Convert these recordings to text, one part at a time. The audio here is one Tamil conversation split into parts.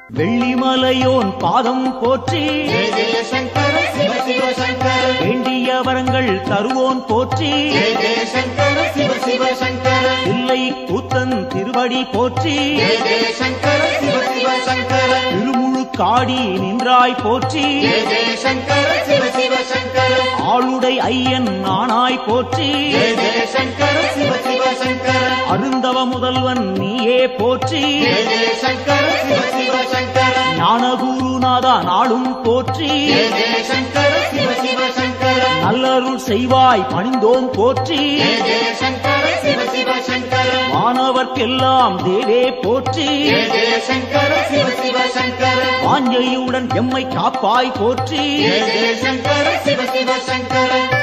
வெள்ளிமலையோன் பாதம் போற்றி ஜெய ஜெய சங்கர சிவ சிவ சங்கர வேண்டிய வரங்கள் தருவோன் போற்றி ஜெய ஜெய சங்கர சிவ சிவ சங்கர இல்லை கூத்தன் திருவடி போற்றி ஜெய ஜெய சங்கர சிவ சிவ சங்கர திருமுழுக்காடி நின்றாய் போற்றி ஜெய ஜெய சங்கர சிவ சிவ சங்கர ஆளுடை ஐயன் நானாய் போற்றி ஜெய ஜெய சங்கர சிவ சிவ சங்கர அருந்தவ முதல்வன் நீயே போற்றி ஜெய ஜெய சங்கர சிவ சிவ சங்கர ஞானகுருநாதா நாளும் போற்றி ஜெய ஜெய சங்கர சிவ சிவ சங்கர நல்லருள் செய்வாய் பணிந்தோம் போற்றி ஜெய ஜெய சங்கர சிவ சிவ சங்கர வானவர்க்கெல்லாம் தேவே போற்றி ஜெய ஜெய சங்கர சிவ சிவ சங்கர வாஞ்சையுடன் எம்மை காப்பாய் போற்றி ஜெய ஜெய சங்கர சிவ சிவ சங்கர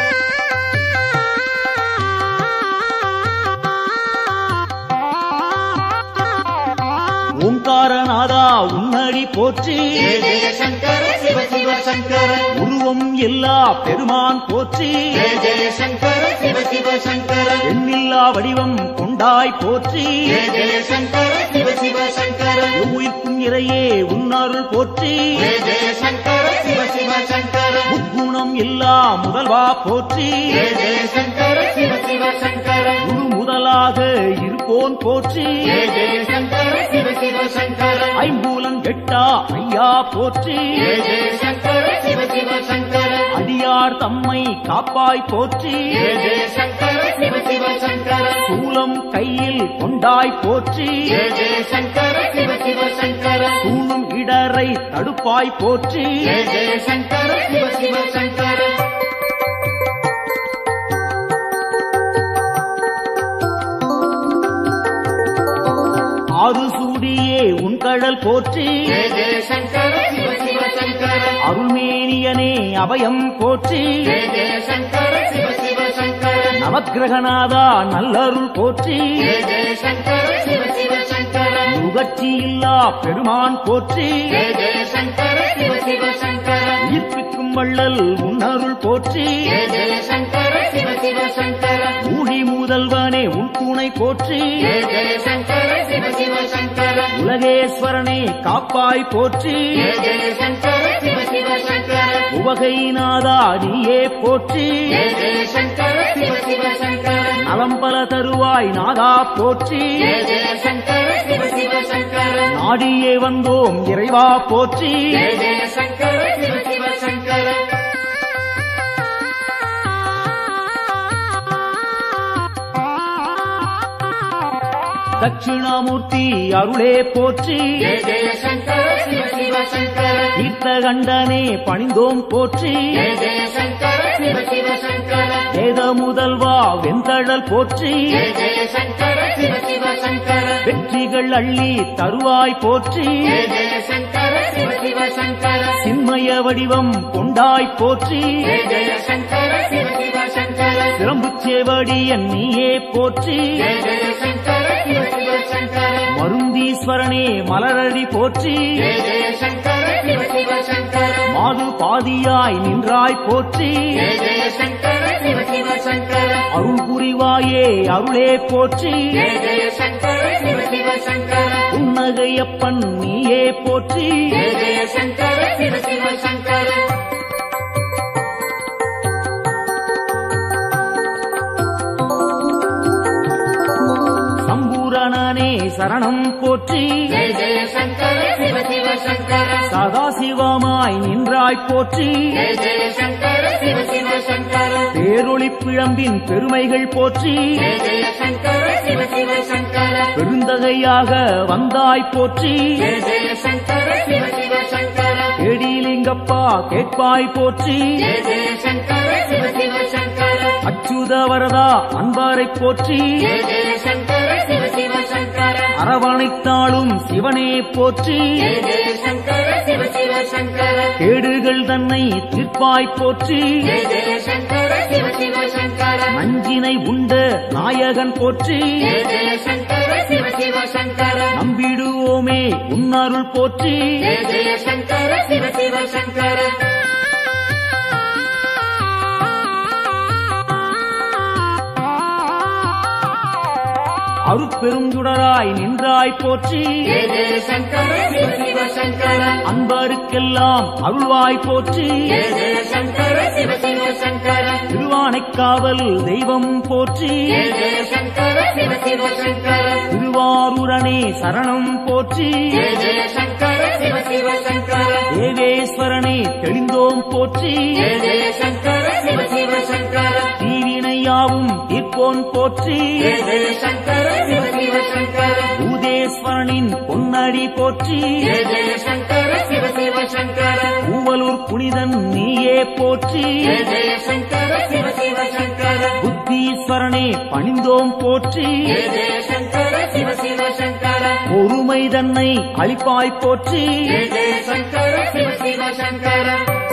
ஓங்காரநாதா உன்னடி போற்றி ஜெய ஜெய சங்கர சிவ சிவ சங்கர உருவம் எல்லா பெருமான் போற்றி ஜெய ஜெய சங்கர சிவ சிவ சங்கர எண்ணில்லா வடிவம் கொண்டாய் போற்றி ஜெய ஜெய சங்கர சிவ சிவ சங்கர எவ்வுயிர்க்கும் இறையே உன்னருள் போற்றி ஜெய ஜெய சங்கர சிவ சிவ சங்கர முக்குணம் எல்லா முதல்வா போற்றி ஜெய ஜெய சங்கர சிவ சிவ சங்கர குரு முதலாக இருப்போன் போற்றி ஜெய ஜெய சங்கர சிவ சிவ சங்கர ஐம்பூலம் கெட்டா ஐயா போற்றி ஜெய ஜெய சங்கர சிவ சிவ சங்கர அடியார் தம்மை காப்பாய் போற்றி ஜெய ஜெய சங்கர சிவ சிவ சங்கர சூலம் கையில் கொண்டாய் போற்றி ஜெய ஜெய சங்கர சிவ சிவ சங்கர தூணும் இடரை தடுப்பாய் போற்றி ஜெய ஜெய சங்கர சிவ சிவ சங்கர ஆறு சூடியே உன் கடல் போற்றி ஜெய ஜெய சங்கர சிவ சிவ சங்கர அருள்மேனியனே அபயம் போற்றி ஜெய ஜெய சங்கர சிவ சிவ சங்கர நவக்கிரகநாதா நல்லருள் போற்றி ஜெய ஜெய சங்கர சிவ சிவ சங்கர முகர்ச்சி இல்லா பெருமான் போற்றி ஜெய ஜெய சங்கர சிவ சிவ சங்கர உயிர்ப்பிக்கும் வள்ளல் உன்னருள் போற்றி ஜெய ஜெய சங்கர சிவ சிவ சங்கர ஊழி முதல்வனே உன் துணை போற்றி ஜெய ஜெய சங்கர சிவ சிவ சங்கர உலகேஸ்வரனே காப்பாய் போற்றி ஜெய ஜெய சங்கர சிவ சிவ சங்கர உவகைநாதா நீயே போற்றி ஜெய ஜெய சங்கர சிவ சிவ சங்கர நலம் பல தருவாய் நாதா போற்றி ஜெய ஜெய சங்கர சிவ சிவ சங்கர நாடியே வந்தோம் இறைவா போற்றி ஜெய ஜெய சங்கர சிவ சிவ சங்கர தட்சிணாமூர்த்தி அருளே போற்றி ஜெய ஜெய சங்கர சிவ சிவ சங்கர தீர்த்த கண்டனே பணிந்தோம் போற்றி ஜெய ஜெய சங்கர சிவ சிவ சங்கர வேத முதல்வா வெந்தழல் போற்றி ஜெய ஜெய சங்கர சிவ சிவ சங்கர வெற்றிகள் அள்ளி தருவாய் போற்றி ஜெய ஜெய சங்கர சிவ சிவ சங்கர சின்மய வடிவம் கொண்டாய் போற்றி ஜெய ஜெய சங்கர சிவ சிவ சங்கர சிலம்புச்சேவடியன் நீயே போற்றி ஜெய ஜெய சங்கர சிவ சிவ சங்கர மருந்தீஸ்வரனே மலரடி போற்றி ஜெய ஜெய சங்கர சிவ சிவ சங்கர மாது பாதியாய் நின்றாய் போற்றி ஜெய ஜெய சங்கர சிவ சிவ சங்கர அருள் புரிவாயே அருளே போற்றி ஜெய ஜெய சங்கர சிவ சிவ சங்கர உன்னகையப்பன் நீயே போற்றி ஜெய ஜெய சங்கர சிவ சிவ சங்கர சம்பூரணனே சரணம் போற்றி ஜெய ஜெய சங்கர சிவ சிவ சங்கர சதாசிவமாய் நின்றாய் போற்றி ஜெய ஜெய சங்கர சிவ சிவ சங்கர பேரொளி பிழம்பின் பெருமைகள் போற்றி ஜெய ஜெய சங்கர சிவ சிவ சங்கர பெருந்தகையாக வந்தாய் போற்றி ஜெய ஜெய சங்கர சிவ சிவ சங்கர கேடிலிங்கப்பா கேட்பாய் போற்றி ஜெய ஜெய சங்கர சிவ சிவ சங்கர அச்சுத வரதா அன்பாரை போற்றி ஜெய ஜெய சங்கர சிவ சிவ சங்கர அரவணைத்தாளும் சிவனே போற்றி ஜெய ஜெய சங்கர சிவ சிவ சங்கர கேடுகள் தன்னை தீர்ப்பாய் போற்றி ஜெய ஜெய சங்கர சிவ சிவ சங்கர நஞ்சினை உண்ட நாயகன் போற்றி ஜெய ஜெய சங்கர சிவ சிவ சங்கர நம்பிடுவோமே உன்னருள் போற்றி ஜெய ஜெய சங்கர சிவ சிவ சங்கர அருட்பெருஞ்சுடராய் நின்றாய் போற்றி ஜெய ஜெய சங்கர சிவ சிவ சங்கர அன்பருக்கெல்லாம் அருள்வாய் போற்றி ஜெய ஜெய சங்கர சிவ சிவ சங்கர திருவானைக்காவல் தெய்வம் போற்றி ஜெய ஜெய சங்கர சிவ சிவ சங்கர திருவாரூரணே சரணம் போற்றி ஜெய ஜெய சங்கர சிவ சிவ சங்கர தேவேஸ்வரனே தெளிந்தோம் போற்றி ஜெய ஜெய சங்கர சிவ சிவ சங்கர தீவினையாவும் தீர்ப்போன் போற்றி ஜெய ஜெய சங்கர சிவ சிவ சங்கர பூதேஸ்வரனின் பொன்னடி போற்றி ஜெய ஜெய சங்கர சிவ சிவ சங்கர பூவலூர் புனிதன் நீயே போற்றி ஜெய ஜெய சங்கர சிவ சிவ சங்கர புத்தீஸ்வரனே பணிந்தோம் போற்றி ஜெய ஜெய சங்கர சிவ சிவ சங்கர பொறுமை தன்னை அளிப்பாய் போற்றி ஜெய ஜெய சங்கர சிவ சிவ சங்கர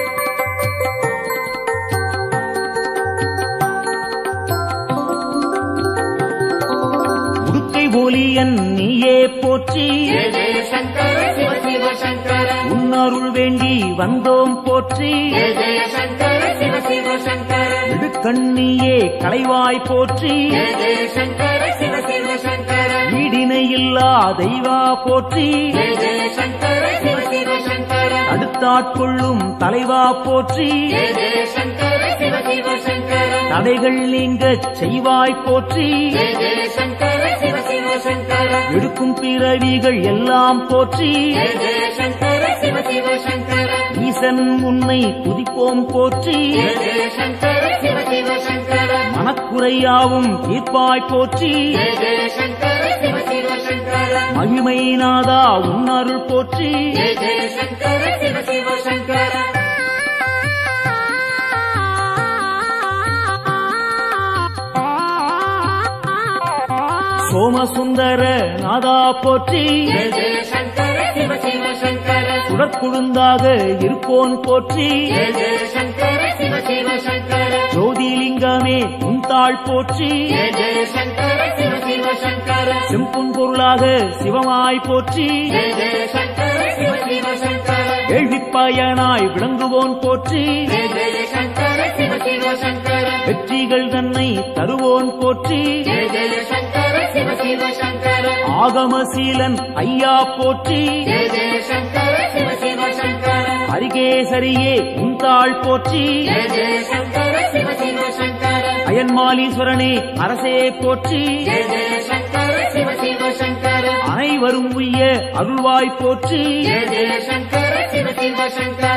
உடுக்கை ஒலியன் நீயே போற்றி ஜெய ஜெய சங்கர சிவ சிவ சங்கர உன்னருள் வேண்டி வந்தோம் போற்றி ஜெய ஜெய சங்கர சிவ சிவ சங்கர இடுக்கண்ணியே களைவாய் போற்றி ஜெய ஜெய சங்கர சிவ சிவ சங்கர ஈடினை இல்லா தெய்வா போற்றி ஜெய ஜெய சங்கர சிவ சிவ சங்கர அடுத்தாட்கொள்ளும் தலைவா போற்றி ஜெய ஜெய சங்கர சிவ சிவ சங்கர தடைகள் நீங்கச் செய்வாய் போற்றி ஜெய ஜெய சங்கர சிவ சிவ சங்கர எடுக்கும் பிறவிகள் எல்லாம் போற்றி ஜெய ஜெய சங்கர சிவ சிவ சங்கர ஈசன் உன்னை துதிப்போம் போற்றி ஜெய ஜெய சங்கர சிவ சிவ சங்கர மனக்குறையாவும் தீர்ப்பாய் போற்றி ஜெய ஜெய சங்கர சிவ சிவ சங்கர மகிமை நாதா உன்னருள் போற்றி ஜெய ஜெய சங்கர சிவ சிவ சங்கர சோமசுந்தர நாதா போற்றி ஜெய ஜெய சங்கர சிவ சிவ சங்கர சுடற்குழுந்தாக இருப்போன் போற்றி ஜெய ஜெய சங்கர சிவ சிவ சங்கர ஜோதிலிங்கமே உந்தாள் போற்றி ஜெய ஜெய சங்கர சிவ சிவ சங்கர செம்புன் பொருளாக சிவமாய் போற்றி ஜெய ஜெய சங்கர சிவ சிவ சங்கர கேள்விப்பயனாய் விளங்குவோன் போற்றி ஜெய ஜெய சங்கர சிவ சிவ சங்கர வெற்றிகள் தன்னை தருவோன் போற்றி ஜெய ஜெய சங்கர சிவ சிவ சங்கர ஆகமசீலன் ஐயா போற்றி ஜெய ஜெய சங்கர சிவ சிவ சங்கர அரிகேசரியே உந்தாள் போற்றி ஜெய ஜெய சங்கர சிவ சிவ சங்கர அயன்மாலீஸ்வரனே அரசே போற்றி ஜெய ஜெய சங்கர சிவ சிவ சங்கர அனைவரும் உய்ய அருள்வாய் போற்றி ஜெய ஜெய சங்கர சிவ சிவ சங்கர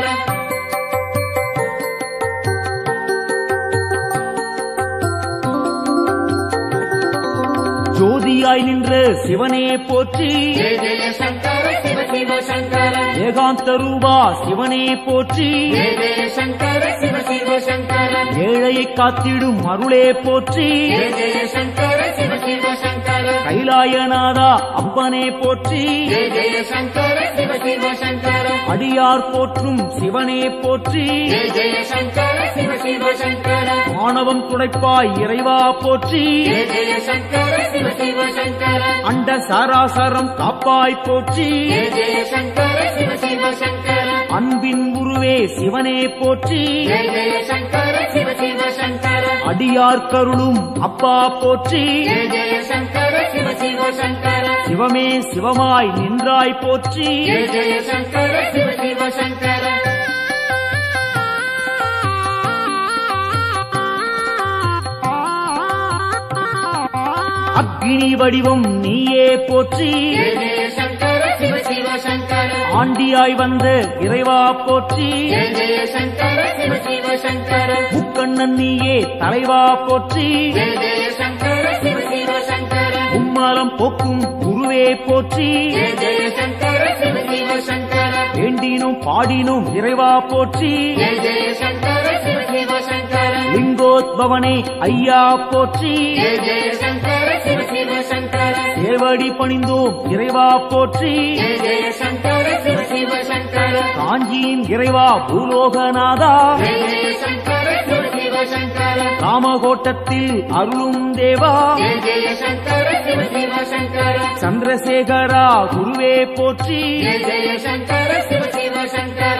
ஜோதியாய் நின்ற சிவனே போற்றி ஜெய ஜெய சங்கர சிவ சிவ சங்கர ஏகாந்த ரூபா சிவனே போற்றி ஜெய ஜெய சங்கர சிவ சிவ சங்கர ஏழையை காத்திடும் அருளே போற்றி ஜெய ஜெய சங்கர சிவ சிவ சங்கர கைலாயநாதா அம்பனே போற்றி ஜெய ஜெய சங்கர சிவ சிவ சங்கர அடியார் போற்றும் சிவனே போற்றி ஜெய ஜெய சங்கர சிவ சிவ சங்கர மாணவம் துடைப்பாய் இறைவா போற்றி ஜெய ஜெய சங்கர சிவ சிவ சங்கர அண்ட சாராசரம் காப்பாய் போற்றி ஜெய ஜெய சங்கர சிவ சிவ சங்கர அன்பின் உருவே சிவனே போற்றி ஜெய ஜெய சங்கர சிவ சிவ சங்கர அடியார் கருளும் அப்பா போற்றி ஜெய ஜெய சங்கர சிவ சிவ சங்கர சிவமே சிவமாய் நின்றாய் போற்றி ஜெய ஜெய சங்கர சிவ சிவ சங்கர அக்னி வடிவம் நீயே போற்றி ஜெய ஜெய சங்கர சிவ சிவ சங்கர ஆண்டியாய் வந்த இறைவா போற்றி ஜெய ஜெய சங்கர சிவ சிவ சங்கர முக்கண்ணன் நீயே தலைவா போற்றி ஜெய ஜெய சங்கர சிவ சிவ சங்கர உம்மாலம் போக்கும் குருவே போற்றி ஜெய ஜெய சங்கர சிவ சிவ சங்கர வேண்டினும் பாடினும் இறைவா போற்றி ஜெய ஜெய சங்கர சிவ சிவ சங்கர லிங்கோத்பவனே ஐயா போற்றி ஜெய ஜெய சங்கர சிவ சிவ சங்கர தேவடி பணிந்தோம் இறைவா போற்றி ஜெய ஜெய சங்கர சிவ சிவ சங்கர காஞ்சியின் இறைவா பூலோகநாதா ஜெய ஜெய சங்கர சிவ சிவ சங்கர காமகோட்டத்தில் அருளும் தேவா ஜெய ஜெய சங்கர சிவ சிவ சங்கர சந்திரசேகரா குருவே போற்றி ஜெய ஜெய சங்கர சிவ சிவ சங்கர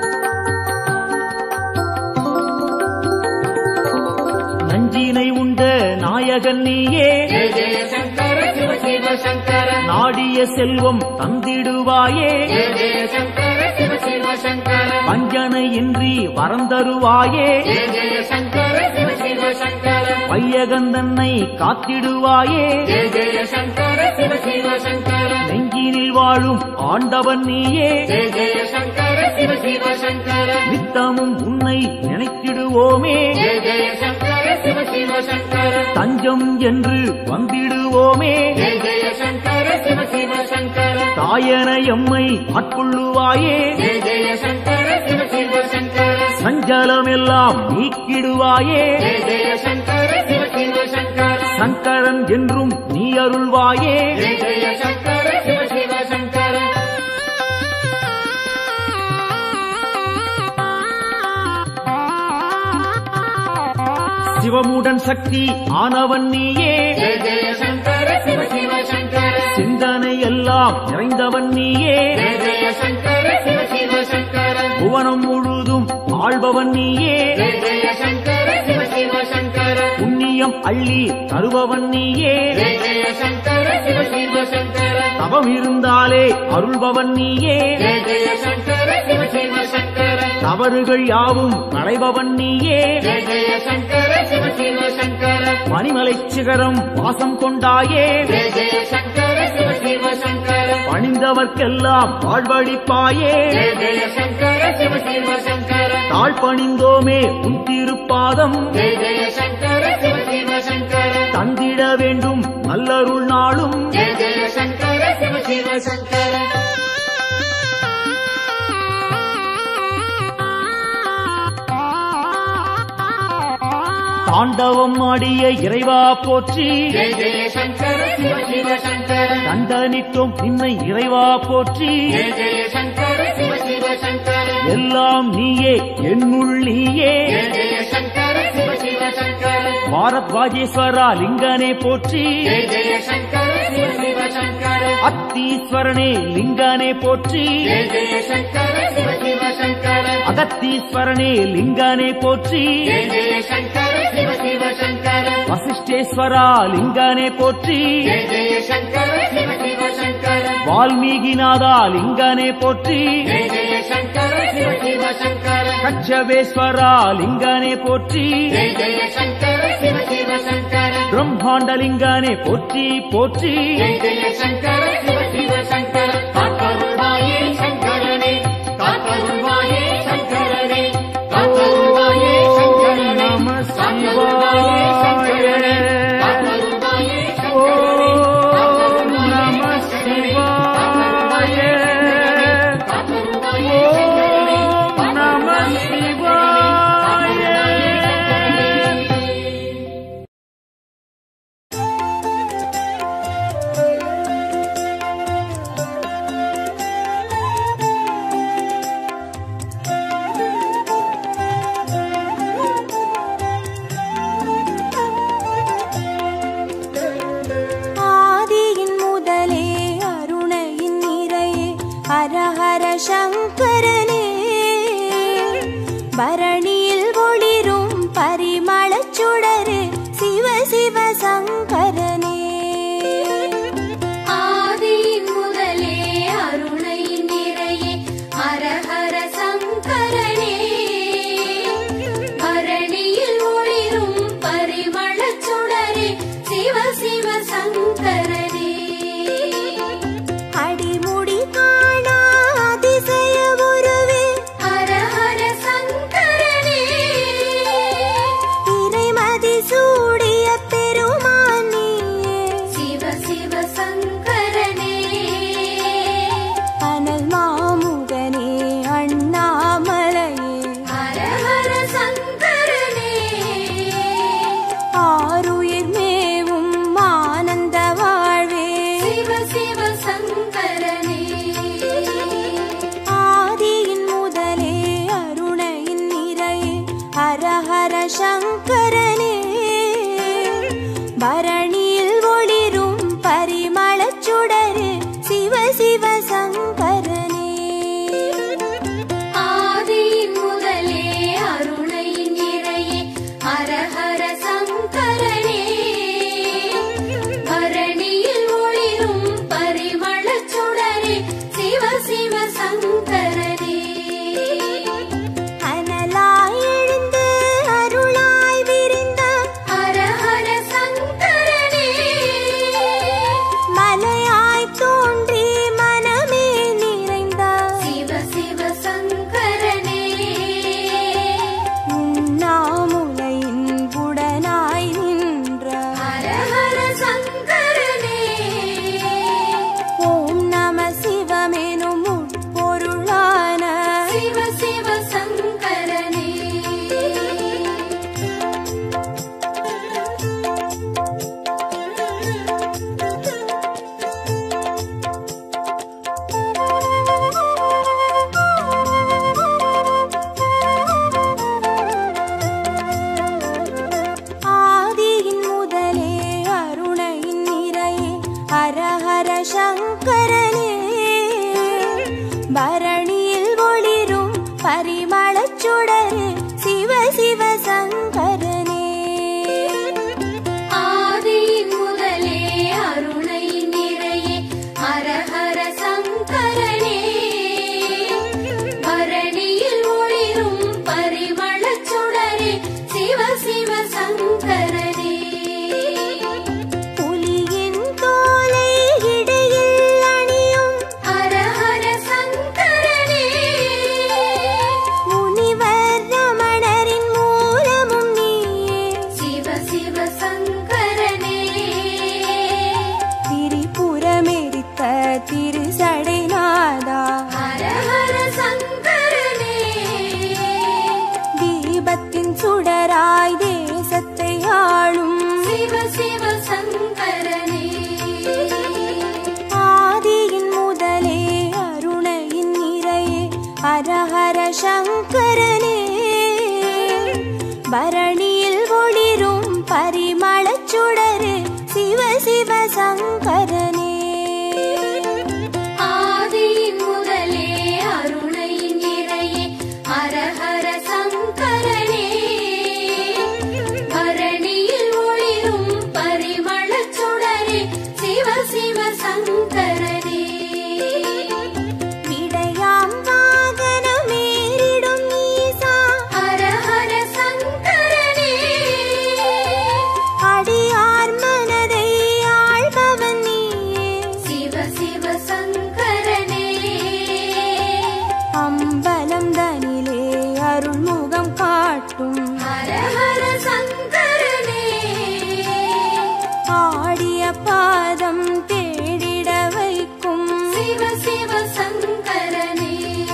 நஞ்சினை உண்ட நாயகன் நீயே ஜெய ஜெய சங்கர சிவ சிவ சங்கர நாடிய செல்வம் தந்திடுவாயே ஜெய ஜெய சங்கர சிவ சிவ சங்கர வஞ்சனையின்றி வரம் தருவாயே ஜெய ஜெய சங்கர சிவ சிவ சங்கர வையகந்தன்னை காத்திடுவாயே ஜெய ஜெய சங்கர சிவ சிவ சங்கர நெஞ்சினில் வாழும் ஆண்டவன் நீயே ஜெய ஜெய சங்கர சிவ சிவ சங்கர நித்தமும் உன்னை நினைத்திடுவோமே ஜெய ஜெய சங்கர சிவ சிவ சங்கர தஞ்சம் என்று வந்திடுவோமே ஜெய ஜெய சங்கர சிவ சிவ சங்கர தாயன எம்மை ஆட்கொள்ளுவாயே ஜெய ஜெய சங்கர சிவ சிவ சங்கர சஞ்சலமெல்லாம் நீக்கிடுவாயே ஜெய ஜெய சங்கர சிவ சிவ சங்கர சங்கரன் என்றும் நீ அருள்வாயே ஜெய ஜெய சங்கர சிவ சிவ சங்கர சிவமுடன் சக்தி ஆனவன் நீயே ஜெய ஜெய சங்கர சிவ சிவ சங்கர சிந்தனை எல்லாம் நிறைந்தவன் நீயே ஜெய ஜெய சங்கர சிவ சிவ சங்கர புவனம் முழுதும் ஆள்பவன் நீயே ஜெய ஜெய சங்கர சிவ சிவ சங்கர புண்ணியம் அள்ளி தருபவன் நீயே ஜெய ஜெய சங்கர சிவ சிவ சங்கர தவம் இருந்தாலே அருள்பவன் நீயே ஜெய ஜெய சங்கர சிவ சிவ சங்கர தவறுகள் யாவும் களைபவன் நீயே ஜெய ஜெய சங்கர சிவ சிவ சங்கர பனிமலை சிகரம் வாசம் கொண்டாயே ஜெய ஜெய சங்கர சிவ சிவ சங்கர பணிந்தவர்க்கெல்லாம் வாழ்வழிப்பாயே ஜெய ஜெய சங்கர சிவ சிவ சங்கர தாழ் பணிந்தோமே உன் திருப்பாதம் ஜெய ஜெய சங்கர சிவ சிவ சங்கர தந்திட வேண்டும் நல்லருள் நாளும் ஜெய ஜெய சங்கர சிவ சிவ சங்கர தாண்டவம் ஆடிய இறைவா போற்றி ஜெய ஜெய சங்கர சிவ சிவ சங்கர தண்டனித்தோம் நின்னை இறைவா போற்றி ஜெய ஜெய சங்கர சிவ சிவ சங்கர எல்லாம் நீயே என்னுள் நீயே ஜெய ஜெய சங்கர சிவ சிவ சங்கர பாரத்வாஜேஸ்வரா லிங்கனே போற்றி ஜெய ஜெய சங்கர சிவ சிவ சங்கர அத்தீஸ்வரனே லிங்கனே போற்றி ஜெய ஜெய சங்கர சிவ சிவ சங்கர அகத்தீஸ்வரனே லிங்கனே போற்றி ஜெய ஜெய சங்கர சிவ சிவ சங்கர வசிஷ்டேஸ்வரா லிங்கனே போற்றி ஜெய ஜெய சங்கர சிவ சிவ சங்கர வால்மீகிநாதா லிங்கனே போற்றி ஜெய ஜெய சங்கர சிவ சிவ சங்கர கச்சவேஸ்வரா லிங்கனே போற்றி ஜெய ஜெய சங்கர சிவ சிவ சங்கர பிரம்மாண்ட லிங்கனே போற்றி போற்றி ஜெய ஜெய சங்கர சிவ சிவ சங்கர காத்தருள்வாயே சங்கரனே காத்தருள்வாயே சங்கரனே காத்தருள்வாயே சங்கரனே நம காத்தருள்வாயே சங்கரனே சிவாய காத்தருள்வாயே ஓம் சங்கரனே நம சிவாய காத்தருள்வாயே ஓம் நம சிவாய ஆதியின் முதலே அருணையின் நிறையே ஹரஹர சங்கரனே பரணியில் ஒளிரும் பரிமளச் சுடரே சிவ சிவ சங்கரனே ஆதியின் முதலே அருணையின் நிறையே ஹரஹர சங்கரனே பரணியில் ஒளிரும் பரிமளச் சுடரே சிவ சிவ சங்கரனே அடிமுடி காணா அதிசய உருவே ஹரஹர சங்கரனே இறைமதி சூடிய பெருமான் நீயே சிவ சிவ சங்கரனே அனல் மாமுகனே அண்ணாமலையே ஹரஹர சங்கரனே ஆருயிர் மேவும் ஆனந்த வாழ்வே சிவ சிவ சங்கரனே ஆதியின் முதலே அருணையின் நிறையே ஹரஹர சங்கரனே பரணியில் ஒளிரும் பரிமளச் சுடரே சிவ சிவ சங்கரனே ஆதியின் முதலே அருணையின் நிறையே ஹரஹர சங்கரனே சங்கரனே ஆதியின் முதலே அருணையின் இறையே அரஹர சங்கரனே பரணியில் ஒளிரும் பரிமளச் சுடரே சிவ சிவ சங்கரனே விடையாம் வாகனமேறிடும் ஈசா அரஹர சங்கரனே அடியார் மனதை ஆள்பவன் நீயே சிவ சிவ சங்கரனே அம்பலம் தனிலே அருள்முகம் காட்டும் அரஹர சங்கரனே ஆடிய பாதம் தேடிட வைக்கும் சிவ சிவ சங்கரனே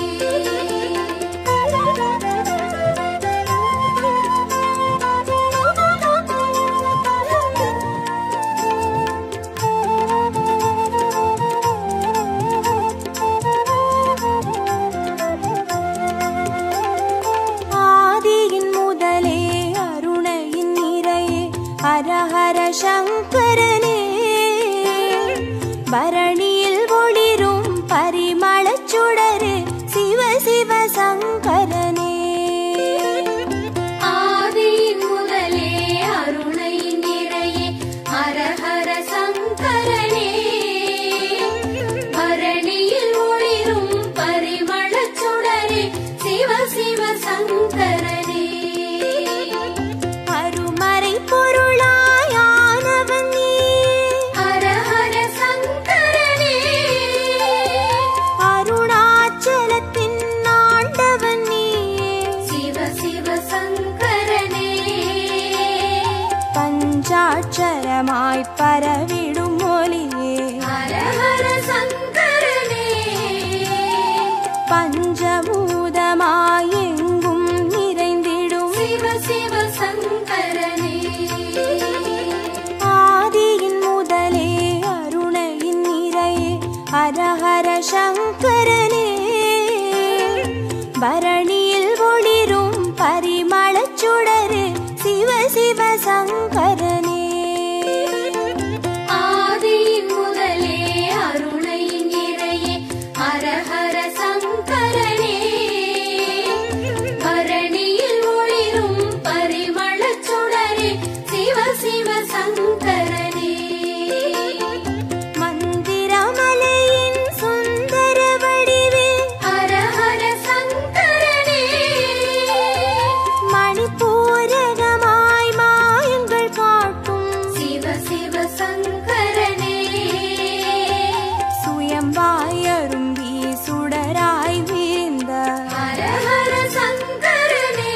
ஆதியின் முதலே அருணையின் நிறையே ஹரஹர சங்கரனே பரணியில் ஒளிரும் பரிமளச் சுடரே சிவ சிவ சங்கரனே ஆதியின் முதலே அருணையின் இறையே அரஹர சங்கரனே பரணியில் ஒளிரும் பரிமளச் சுடரே சிவ சிவ சங்கரனே அருமறை பொருளாயானவன் நீயே அரஹர சங்கரனே அருணாச்சலத்தின் ஆண்டவன் நீயே சிவ சிவ சங்கரனே பஞ்சாட்சரமாய் பரவிடும் மொழியே அரஹர சங்கரனே பஞ்சபூதமாய் எங்கும் நிறைந்திடும் சிவ சிவ சங்கரனே ஆதியின் முதலே அருணையின் நிறையே ஹரஹர சங்கரனே பரணியில் ஒளிரும் பரிமளச் சுடரே சிவ சிவ சங்கரனே ஆதியின் முதலே அருணையின் இறையே அரஹர சங்கரனே பரணியில் ஒளிரும் பரிமளச் சுடரே சிவ சிவ சங்கரனே மந்திரமலையின் சுந்தர வடிவே அரஹர சங்கரனே மணிப்பூரகமாய் மாயங்கள் காட்டும் சிவ சிவ சங்கரனே சுயம்பாய் அரும்பி சுடராய் வீழ்ந்த அரஹர சங்கரனே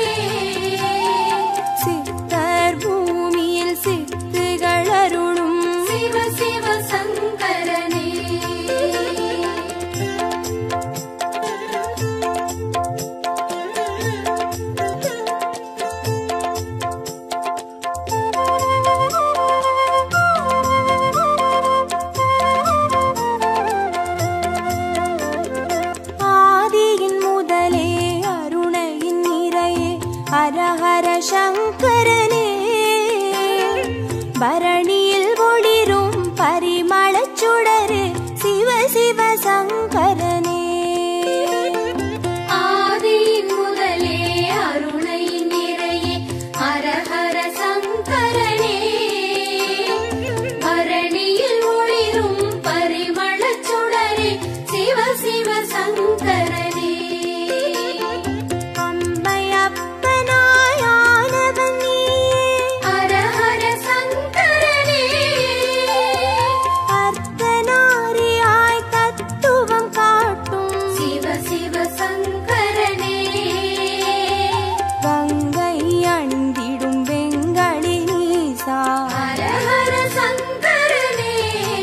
சித்தர் பூமியில் சித்துகள் அருளும் சிவ சிவ சங்கரனே ஆதியின் முதலே அருணையின் நிறையே ஹரஹர சங்கரனே பரணியில் ஒளிரும் பரிமளச் சுடரே சிவ சிவ சங்கரனே ஆதியின் முதலே அருணையின் இறையே அரஹர சங்கரனே பரணியில் ஒளிரும் பரிமளச் சுடரே சிவ சிவ சங்கரனே அம்மையப்பனாயானவன் நீயே அரஹர சங்கரனே அர்த்தநாரியாய் தத்துவம் காட்டும் சிவ சிவ சங்கரனே கங்கை அணிந்திடும் வெங்களி நீசா அரஹர சங்கரனே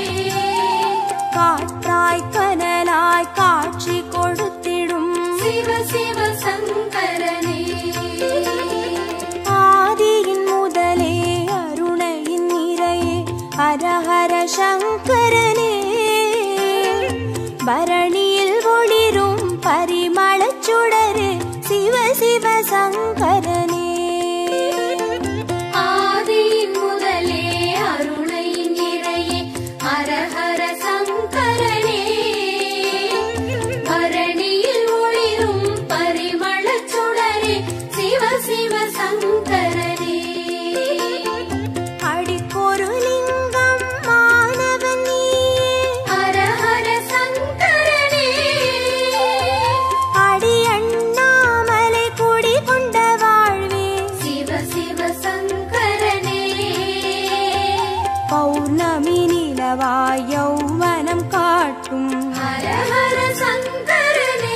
காற்றாய் கனலாய் காட்சி கொடுத்திடும் சிவ சிவ சங்கரனே ஆதியின் முதலே அருணையின் நிறையே ஹரஹர சங்கரனே பரணியில் ஒளிரும் பரிமளச் சுடரே சிவ சிவ சங்கரனே ஆதியின் முதலே அருணையின் இறையே பௌர்ணமி நிலவாய் யௌவனம் காட்டும் ஹர ஹர சங்கரனே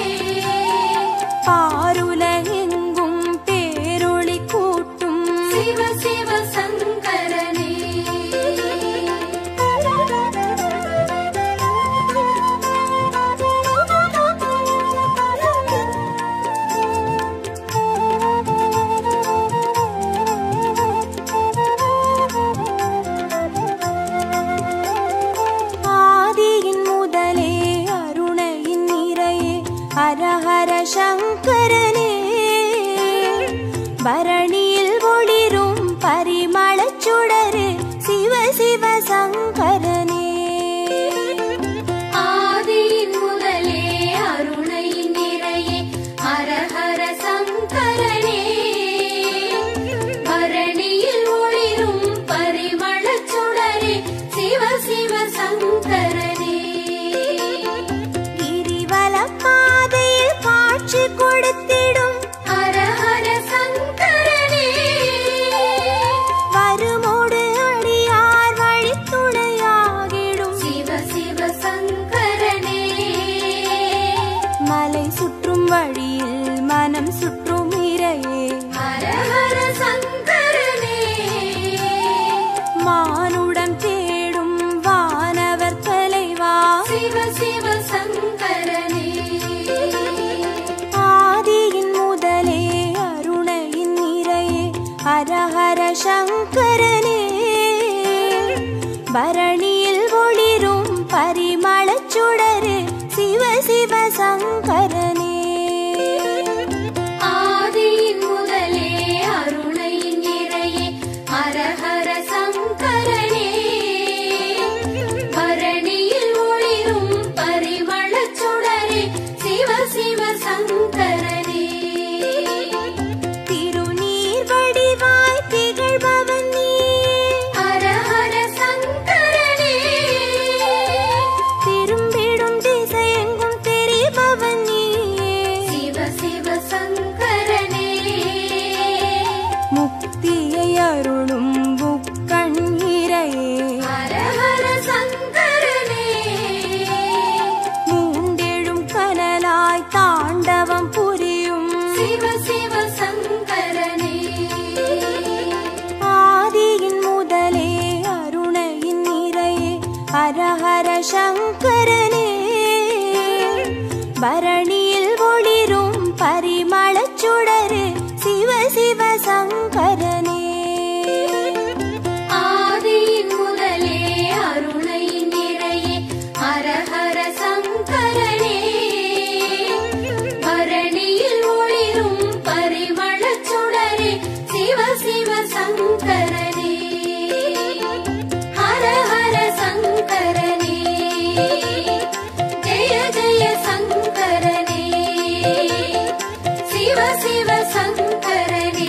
பாருலகெங்கும் பேரொளி கூட்டும் சிவ சிவ சங்கரனே ஆதியின் முதலே அருணையின் நிறையே ஹரஹர சங்கரனே பரணியில் ஒளிரும் பரிமளச் சுடரு சிவ சிவ சங்கரனே ஆதியின் முதலே அருணையின் நிறையே ஹர ஹர சங்கரனே பரணியில் ஒளிரும் பரிமளச் சுடரே சிவ சிவ சங்கரனே கிரிவல பாதையில் காட்சி கொடுத்திடும் ஹர ஹர சங்கரனே வருமோடு அடியார் வழித்துணையாகிடும் சிவ சிவ சங்கரனே மலை சுற்றும் வழியில் மனம் சுற்றும் இரையே ஹர ஹர சங்கரனே மானுடம் தேடும் வானவர் தலைவா சிவ சிவ சங்கரனே ஆதியின் முதலே அருணையின் நிறையே ஹரஹர சங்கரனே பரணியில் ஒளிரும் பரிமளச் சுடரு சிவ சிவ சங்கரனே ஆதியின் முதலே அருணையின் நிறையே ஹர ஹர சங்கரனே பரணியில் ஒளிரும் பரிமளச் சுடரே சிவ சிவ சங்கரனே திருநீர் வடிவாய் திகழ்பவன் நீ ஹர ஹர சங்கரனே திரும்பிடும் திசையெங்கும் தெரிபவன் நீயே சிவ சிவ சங்கரனே முக்தியை அருளும் முக்கண்ணிரையே ஹர ஹர சங்கரனே மூண்டெழும் கனலாய் தாண்டவம் புரியும் சிவ சிவ சங்கரனே ஆதியின் முதலே அருணையின் நிறையே ஹரஹர சங்கரனே பரணியில் ஒளிரும் பரிமளச் சுடரு சிவ சிவ சங்கரனே ஆதியின் முதலே அருணையின் நிறையே ஹர ஹர சங்கரனே பரணியில் ஒளிரும் பரிமளச் சுடரே சிவ சிவ சங்கரனே ஹர ஹர சங்கரனே ஜெய ஜெய சங்கரனே சிவ சிவ சங்கரனே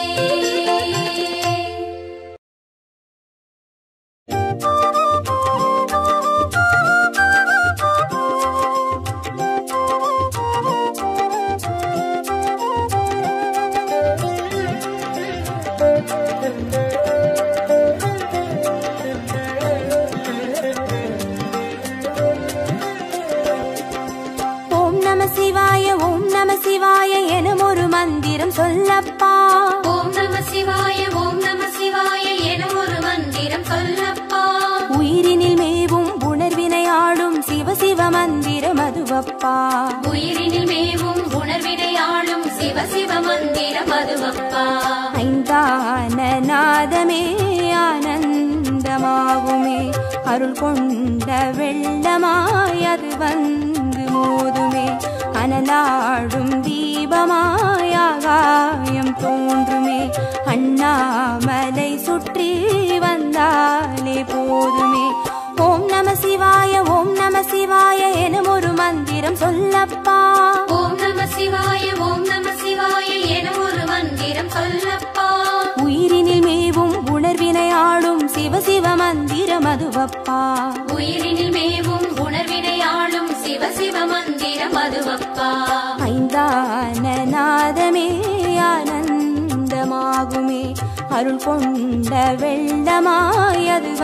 ஓம் நம சிவாய ஓம் நம சிவாய எனும் ஒரு மந்திரம் சொல்லப்பா ஓம் நம சிவாய ஓம் நம சிவாய என ஒரு மந்திரம் சொல்லப்பா உயிரினில் மேவும் உணர்வினை ஆளும் சிவ சிவ மந்திரம் அதுவப்பா உயிரினில் மேவும் உணர்வினை ஆளும் சிவ சிவ மந்திரம் அதுவப்பா ஐந்தான நாதமே ஆனந்தமாகுமே அருள் கொண்ட வெள்ளமாய் அது வந்து மோதுமே அனலாடும் தீபமாய் ஆகாயம் தோன்றுமே அண்ணாமலை சுற்றி வந்தாலே போதுமே ஓம் நம சிவாய ஓம் நம சிவாய எனும் ஒரு மந்திரம் சொல்லப்பா ஓம் நம சிவாய ஓம் நம சிவாய என ஒரு மந்திரம் சொல்லப்பா உயிரினில் மேவும் உணர்வினை ஆளும் சிவ சிவ மந்திரம் அதுவப்பா உயிரினில் மேவும் உணர்வினை ஆளும் சிவ சிவ மந்திரம் அதுவப்பா ஐந்தான நாதமே ஆனந்தமாகுமே அருள் கொண்ட வெள்ளமாய் அது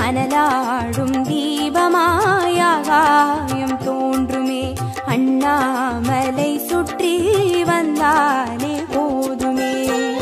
அனலாடும் தீபமாயாகாயம் தோன்றுமே அண்ணாமலை சுற்றி வந்தாலே போதுமே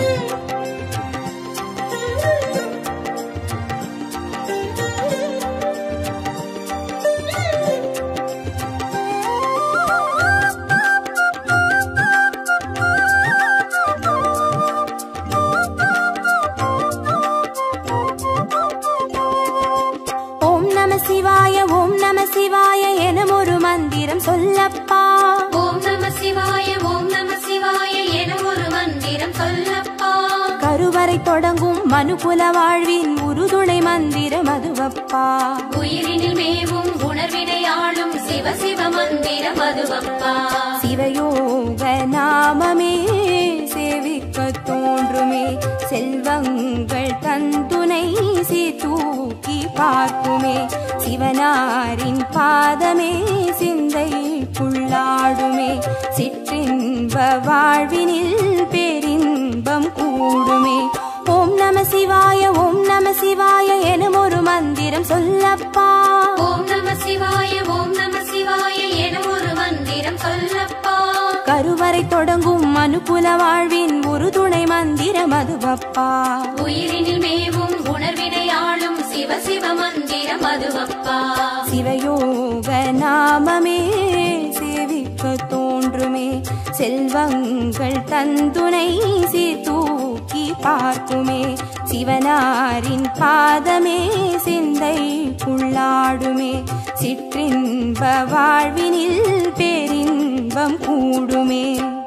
ஓம் நம சிவாய ஓம் நம சிவாய எனும் ஒரு மந்திரம் சொல்லப்பா ஓம் நம சிவாய ஓம் நம சிவாய என ஒரு மந்திரம் சொல்லப்பா கருவறை தொடங்கும் மனுகுல வாழ்வின் உறுதுணை மந்திரம் அதுவப்பா உயிரினில் மேவும் உணர்வினை ஆளும் சிவ சிவ மந்திரம் அதுவப்பா சிவயோக நாமமே சேவிக்க தோன்றுமே செல்வங்கள் தந்துணை சீதூக்கி பார்க்குமே சிவனாரின் பாதமே சிந்தைக்குள்ளாடுமே சிற்றின்ப வாழ்வினில் பேரின்பம் கூடுமே ஓம் நம சிவாய ஓம் நம சிவாய எனும் ஒரு மந்திரம் சொல்லப்பா ஓம் நம சிவாய ஓம் நம சிவாய என ஒரு மந்திரம் சொல்லப்பா கருவறை தொடங்கும் மனுகுல வாழ்வின் ஒரு துணை மந்திரம் அதுவப்பா உயிரினில் மேவும் உணர்வினை ஆளும் சிவ சிவ மந்திரம் அதுவப்பா சிவயோக நாமமே சேவிக்க தோன்றுமே செல்வங்கள் தந்துணை சீர்தூக்கி பார்க்குமே சிவனாரின் பாதமே சிந்தைக்குள்ளாடுமே சிற்றின்ப வாழ்வினில் பேரின்பம் கூடுமே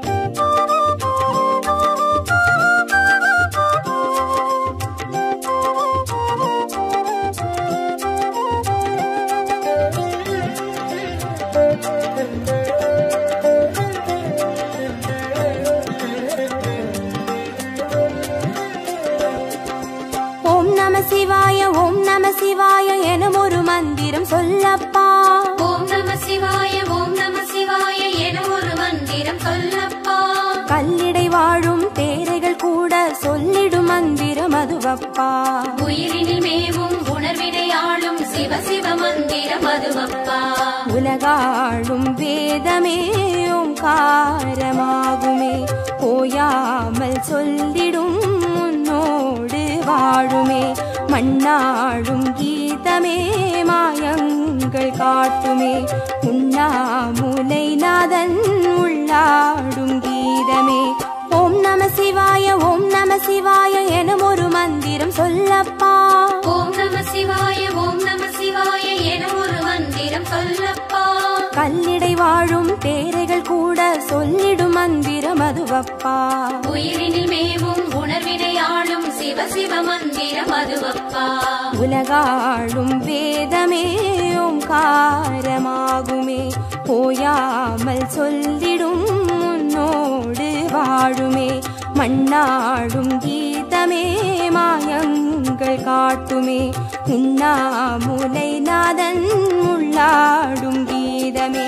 ஓம் நம சிவாய ஓம் நம சிவாய எனும் ஒரு மந்திரம் சொல்லப்பா ஓம் நம சிவாய ஓம் நம சிவாய என ஒரு மந்திரம் சொல்லப்பா கல்லிடை வாழும் தேரைகள் கூட சொல்லிடும் மந்திரம் அதுவப்பா உயிரினில் மேவும் உணர்வினை ஆளும் சிவ சிவ மந்திரம் அதுவப்பா உலகாளும் வேதமே ஓங்காரமாகுமே ஓயாமல் சொல்லிடும் உன்னோடு வாழுமே மண்ணாடும் கீதமே மாயங்கள் காட்டுமே உண்ணாமுலை நாதன் உள்ளாடும் கீதமே ஓம் நம சிவாய ஓம் நம சிவாய எனும் ஒரு மந்திரம் சொல்லப்பா ஓம் நம சிவாய ஓம் நம சிவாய என ஒரு மந்திரம் சொல்லப்பா கல்லிடை வாழும் தேரைகள் கூட சொல்லிடும் மந்திரம் அதுவப்பா உயிரினில் மேவும் உணர்வினை ஆளும் சிவ சிவ மந்திரம் அதுவப்பா உலகாளும் வேதமே ஓங்காரமாகுமே ஓயாமல் சொல்லிடும் உன்னோடு வாழுமே மண்ணாடும் கீதமே மாயங்கள் காட்டுமே உண்ணாமுலை நாதன் உள்ளாடும் கீதமே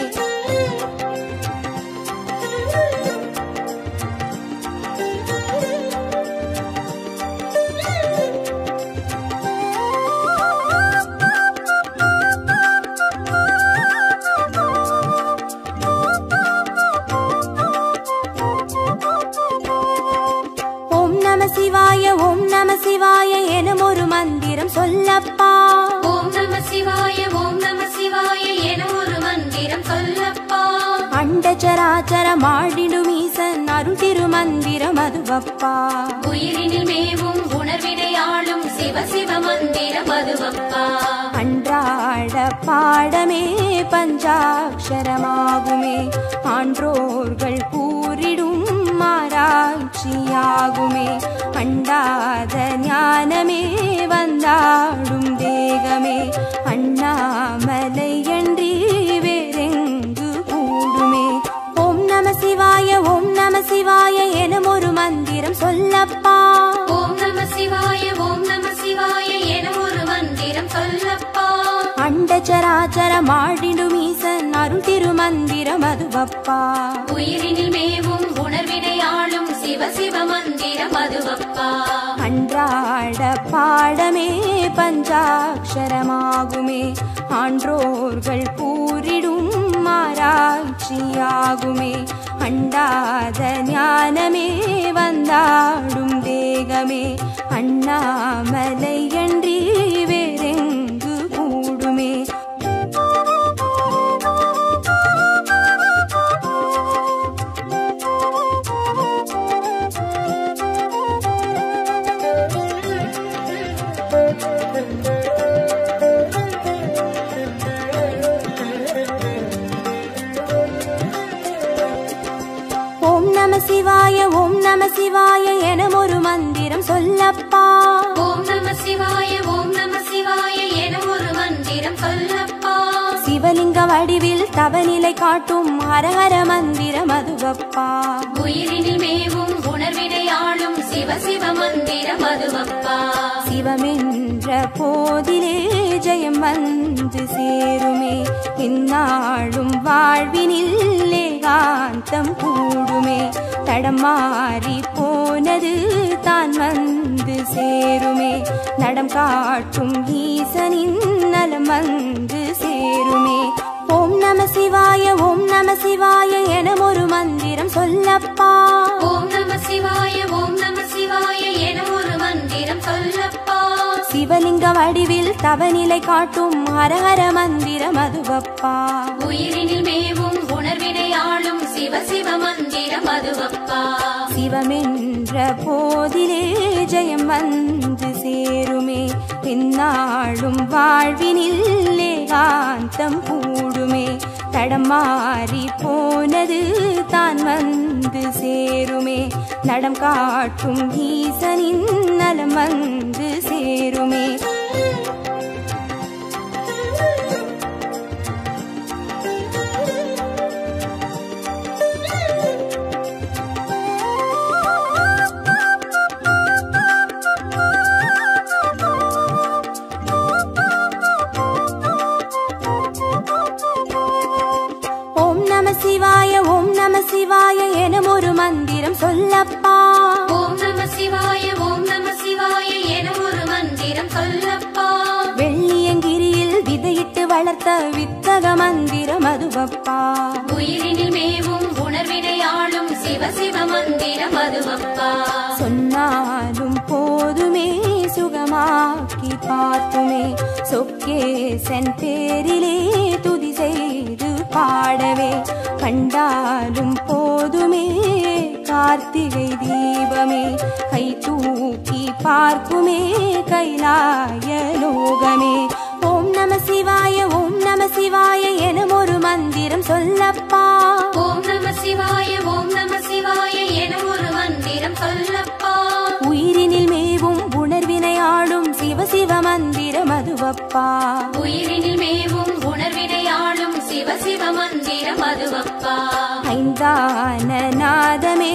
ஓம் நம சிவாய ஓம் நம சிவாய எனும் ஒரு மந்திரம் சொல்லப்பா ஓம் நம சிவாய ஓம் நம சிவாய என ஒரு மந்திரம் சொல்லப்பா அண்டச்சராச்சர மாடிடும் ஈசன் அருள் திருமந்திரம் அதுவப்பா உயிரினில் மேவும் உணர்வினை ஆளும் சிவ சிவ மந்திரம் அதுவப்பா அன்றாட பாடமே பஞ்சாட்சரமாகுமே ஆன்றோர்கள் கூறிடும் ஆராய்ச்சியாகுமே அண்டாத ஞானமே வந்தாடும் தேகமே அண்ணாமலை என்றி வேறெங்கு கூடுமே ஓம் நம சிவாய ஓம் நம சிவாய எனும் ஒரு மந்திரம் சொல்லப்பா ஓம் நம சிவாய ஓம் நம சிவாய என ஒரு மந்திரம் சொல்லப்பா அண்டச்சராச்சர மாடிடும் ஈசன் அருள் திருமந்திரம் அதுவப்பா உயிரினில் மேவும் உணர்வினை முன்வினையாளும் சிவ சிவ மந்திரம் அதுவப்பா அன்றாட பாடமே பஞ்சாட்சரமாகுமே ஆன்றோர்கள் கூறிடும் ஆராய்ச்சியாகுமே அண்டாத ஞானமே வந்தாடும் தேகமே அண்ணாமலையன்றி வேறெங்கு கூடுமே ஓம் நம சிவாய ஓம் நம சிவாய என ஒரு மந்திரம் சொல்லப்பா ஓம் நம சிவாய ஓம் நம சிவாய என ஒரு மந்திரம் சொல்லப்பா சிவலிங்க வடிவில் தவநிலை காட்டும் ஹரஹர மந்திரம் அதுவப்பா உயிரினில் மேவும் உணர்வினையாளும் சிவ சிவ மந்திரம் அதுவப்பா சிவமென்ற போதிலே ஜெயம் வந்து சேருமே இந்நாளும் வாழ்வினில் ஏகாந்தம் கூடுமே தடமாறி போனது தான் வந்து சேருமே நடம் காட்டும் ஈசனின் நலம் வந்து சேருமே ஓம் நம சிவாய ஓம் நம சிவாய என ஒரு மந்திரம் சொல்லப்பா ஓம் நம சிவாய ஓம் நம சிவாய என ஒரு மந்திரம் சொல்லப்பா சிவலிங்க வடிவில் தவநிலை காட்டும் ஹரஹர மந்திரம் அதுவப்பா உயிரினில் மேவும் உணர்வினையாளும் சிவ சிவ மந்திரம் அதுவப்பா சிவமென்ற போதிலே ஜெயம் வந்து சேருமே பின்னாளும் வாழ்வினில் ஏகாந்தம் கூடுமே தடமாறி போனது தான் வந்து சேருமே நடம் காட்டும் ஈசனின் நலம் வந்து சேருமே ஓம் நம சிவாய ஓம் நம சிவாய என ஒரு மந்திரம் சொல்லப்பா ஓம் நம சிவாய ஓம் நம சிவாய என ஒரு மந்திரம் சொல்லப்பா வெள்ளியங்கிரியில் விதையிட்டு வளர்த்த வித்தக மந்திரம் அதுவப்பா உயிரினில் மேவும் உணர்வினையாளும் சிவ சிவ மந்திரம் அதுவப்பா சொன்னாலும் போதுமே சுகமாக்கி பார்த்துமே சொக்கேசன் பேரிலே துதி செய்து பாடவே கண்டாலும் போதுமே கார்த்திகை தீபமே கை தூக்கி பார்க்குமே கைலாய லோகமே ஓம் நம சிவாய ஓம் நம சிவாய என ஒரு மந்திரம் சொல்லப்பா ஓம் நம சிவாய ஓம் நம சிவாய என ஒரு மந்திரம் சொல்லப்பா உயிரினில் மேவும் உணர்வினையாடும் சிவ சிவ மந்திரம் அதுவப்பா உயிரினில் மேவும் உணர்வினையாளும் சிவ சிவ மந்திரம் அதுவப்பா ஐந்தான நாதமே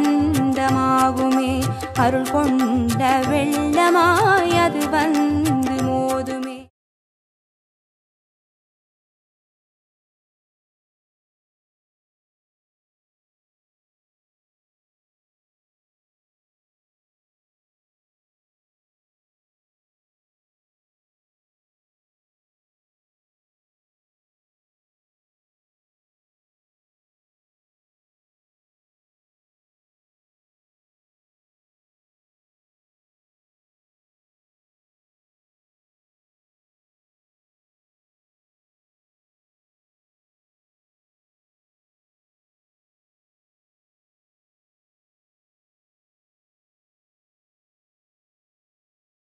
ஆனந்தமாகுமே அருள் கொண்ட வெள்ளமாய் அது வந்து